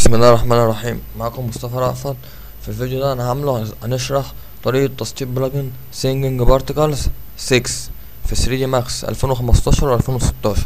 بسم الله الرحمن الرحيم معكم مصطفى رأفت في الفيديو ده انا عامله هنشرح طريقة تسطيب بلجن سينجنج بارتكلز 6 في 3 دي ماكس 2015 و 2016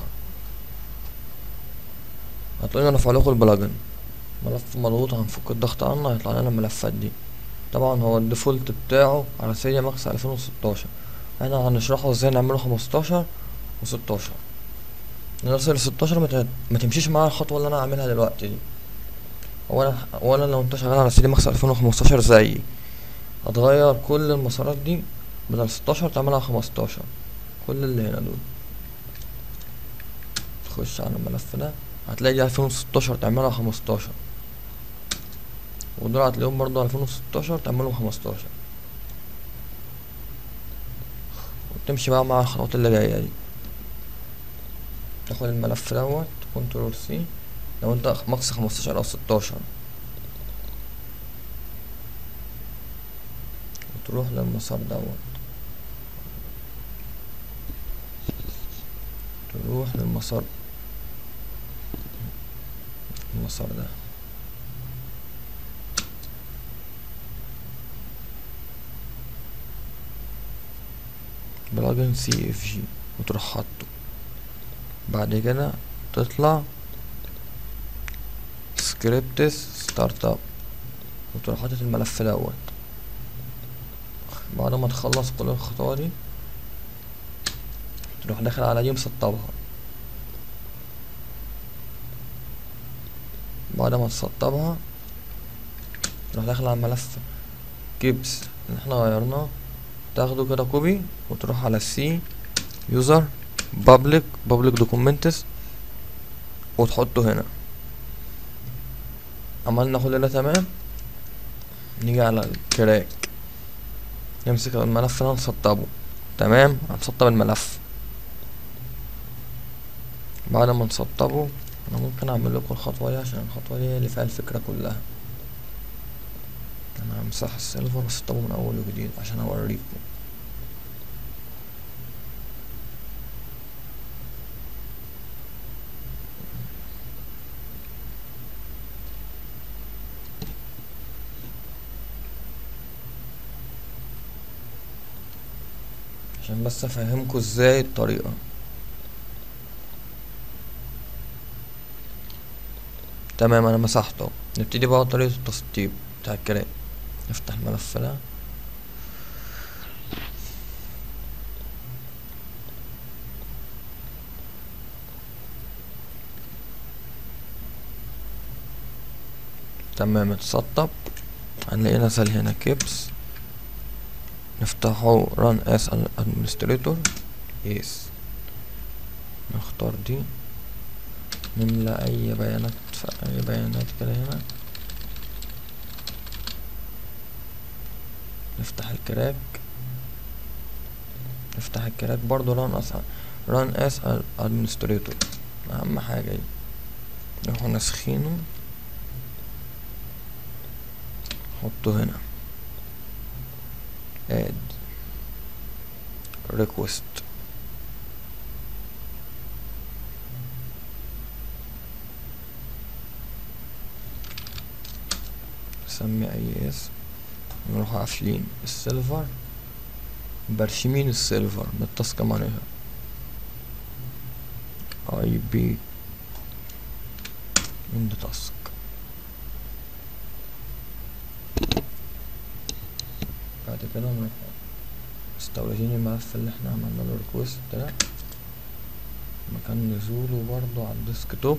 هتلاقينا رافع لكم البلجن ملف مضغوط هنفك الضغط عنه هيطلع لنا الملفات دي طبعا هو الديفولت بتاعه على 3 دي ماكس 2016 احنا هنشرحه ازاي نعمله 15 و 16 نوصل ل 16 ما ما تمشيش معايا الخطوه اللي انا هعملها دلوقتي دي اولا اولا لو انت شغال على سي دي ماكس 2015 زيي هتغير كل المسارات دي بدل 16 تعملها 15 كل اللي هنا دول تخش على الملف ده هتلاقي دي 2016 تعملها 15 ودول هتلاقيهم برضه 2016 تعملهم 15 وتمشي بقى مع الخطوات اللي جايه دي تاخد الملف دوت كنترول سي لو انت ماكس 15 او 16 وتروح للمسار دوت تروح للمسار المسار ده بلجن سي اف جي وتروح حاطه بعد كده تطلع سكريبتس ستارت اب وتروح حاطط الملف دوت بعد ما تخلص كل الخطوات دي تروح داخل على دي مسطبها بعد ما تسطبها تروح داخل على الملف كيبس اللي احنا غيرناه تاخده كده كوبي وتروح على السي يوزر بابليك بابليك دوكومنتس وتحطه هنا عملنا كل ده تمام نيجي على الكراك نمسك الملف ده نسطبه تمام هنسطب الملف بعد ما نسطبه انا ممكن اعمل لكم الخطوه دي عشان الخطوه دي اللي فيها الفكره كلها انا همسح السيلفر واسطبه من اول وجديد عشان اوريكم عشان بس افهمكم ازاي الطريقة تمام انا مسحته نبتدي بقى طريقة التسطيب بتاع الكلام نفتح الملف ده تمام اتسطب هنلاقي نزل هنا كيبس نفتحه run as administrator yes نختار دي نملى اي بيانات في اي بيانات كده هنا نفتح الكراك نفتح الكراك برضو run as run as administrator اهم حاجة دي نروح نسخينه نحطه هنا add request نسمي اي اسم نروح قافلين السيلفر برشمين السيلفر من التاسك مانجر اي بي من تاسك بعد كده نروح مستوردين الملف اللي احنا عملنا له ريكوست ده مكان نزوله برضو على الديسك توب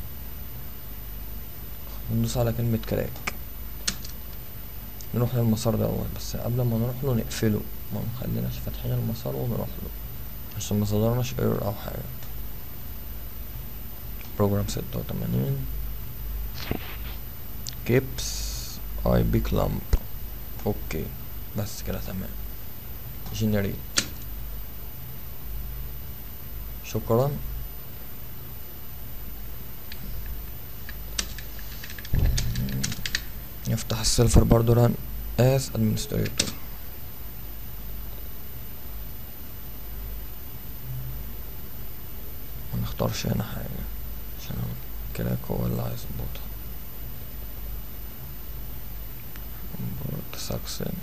وندوس على كلمة كراك نروح للمسار دوت بس قبل ما نروح له نقفله ما نخليناش فاتحين المسار ونروح له عشان ما صدرناش ايرور او حاجة بروجرام ستة وتمانين كيبس اي بي كلامب اوكي بس كده تمام جنريت شكرا نفتح السيلفر برضو ران as administrator منختارش هنا حاجة عشان الكراك هو اللي هيظبطها ساكسن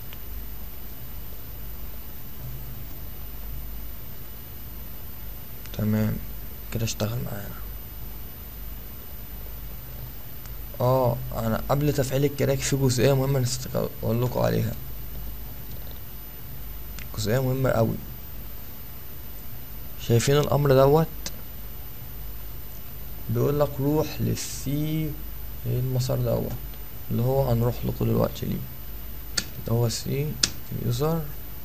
تمام كده اشتغل معانا اه انا قبل تفعيل الكراك في جزئيه مهمه نسيت اقول لكم عليها جزئيه مهمه قوي شايفين الامر دوت بيقول لك روح للسي ايه المسار دوت اللي هو هنروح له كل الوقت ليه اللي هو سي يوزر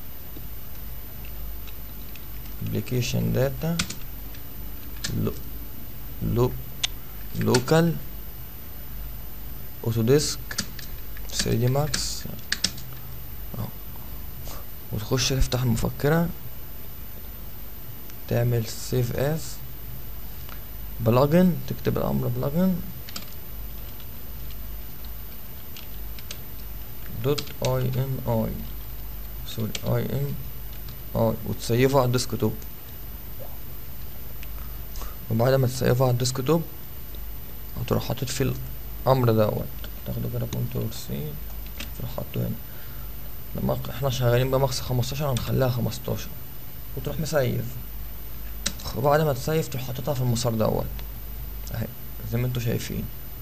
application data لو لو لوكال اوتوديسك 3 دي ماكس اهو وتخش تفتح المفكرة تعمل سيف اس بلجن تكتب الامر بلجن دوت اي ان اي سوري اي ان اي وتسيفه على الديسكتوب وبعد ما تسيفه على الديسكتوب هتروح حاطط فيه الامر دوت تاخده كده كنترول سي تروح حاطه هنا لما احنا شغالين بمقص خمستاشر هنخليها خمستاشر وتروح مسيف وبعد ما تسيف تروح حاططها في المسار دوت اهي زي ما انتوا شايفين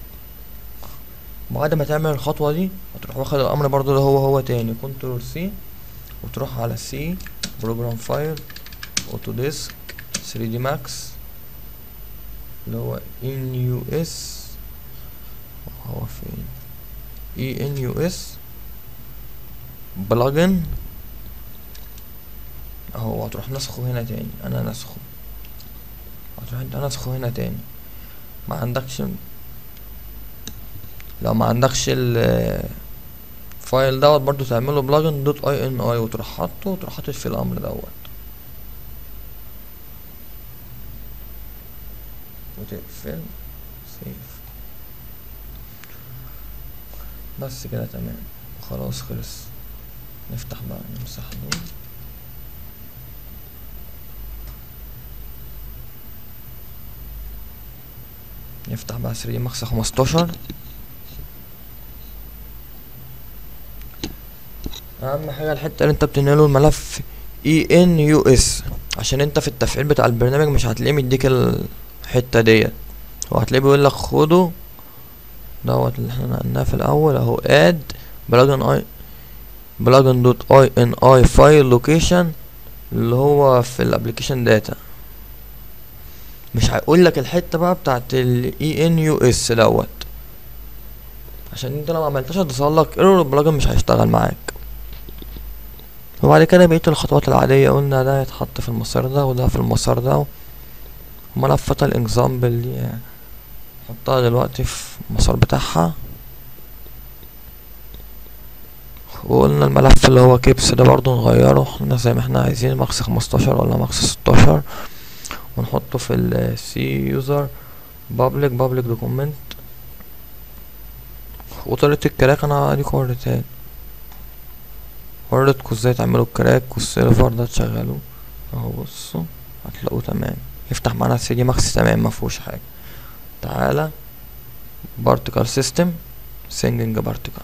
بعد ما تعمل الخطوة دي هتروح واخد الامر برضو اللي هو هو تاني كنترول سي وتروح على سي بروجرام فايل اوتوديسك 3 دي ماكس اللي هو ان يو اس هو فين اي ان يو اس بلجن اهو هتروح نسخه هنا تاني انا نسخه هتروح انت نسخه هنا تاني ما عندكش لو ما عندكش الفايل دوت برضو تعمله بلجن دوت اي ان اي وتروح حاطه وتروح حاطط فيه الامر دوت وتقفل سيف بس كده تمام خلاص خلص نفتح بقى نمسح دول نفتح بقى 3 ماكس 15 اهم حاجه الحته اللي انت بتنقله الملف اي ان يو اس عشان انت في التفعيل بتاع البرنامج مش هتلاقيه مديك الحته ديت وهتلاقيه بيقول لك خده دوت اللي احنا نقلناه في الاول اهو اد بلجن اي بلجن دوت اي ان اي فايل لوكيشن اللي هو في الابلكيشن داتا مش هيقول لك الحته بقى بتاعت الاي ان يو اس دوت عشان انت لو ما عملتهاش هتظهر لك ايرور البلجن مش هيشتغل معاك وبعد كده بقية الخطوات العادية قلنا ده يتحط في المسار ده وده في المسار ده وملفات الاكزامبل دي نحطها دلوقتي في المسار بتاعها وقلنا الملف اللي هو كيبس ده برضو نغيره احنا زي ما احنا عايزين ماكس خمستاشر ولا ماكس ستاشر ونحطه في السي يوزر بابليك بابليك دوكومنت وطريقة الكراك انا اديك وريتها وريتكوا ازاي تعملوا الكراك والسيرفر ده تشغلوه اهو بصوا هتلاقوه تمام يفتح معانا السي دي ماكس تمام مفهوش حاجة تعالى بارتيكل سيستم سينجنج بارتيكل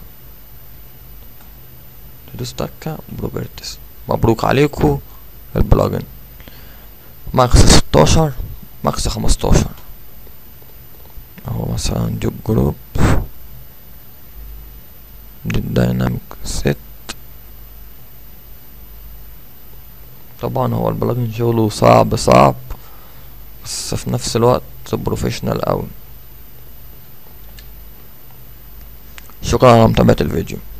تدوس تكة بروبرتس مبروك عليكم البلجن ماكس ستاشر ماكس خمستاشر اهو مثلا جوب جروب دي دايناميك سيت طبعا هو البلجن شغله صعب صعب بس في نفس الوقت بروفيشنال اوي شكرا على متابعة الفيديو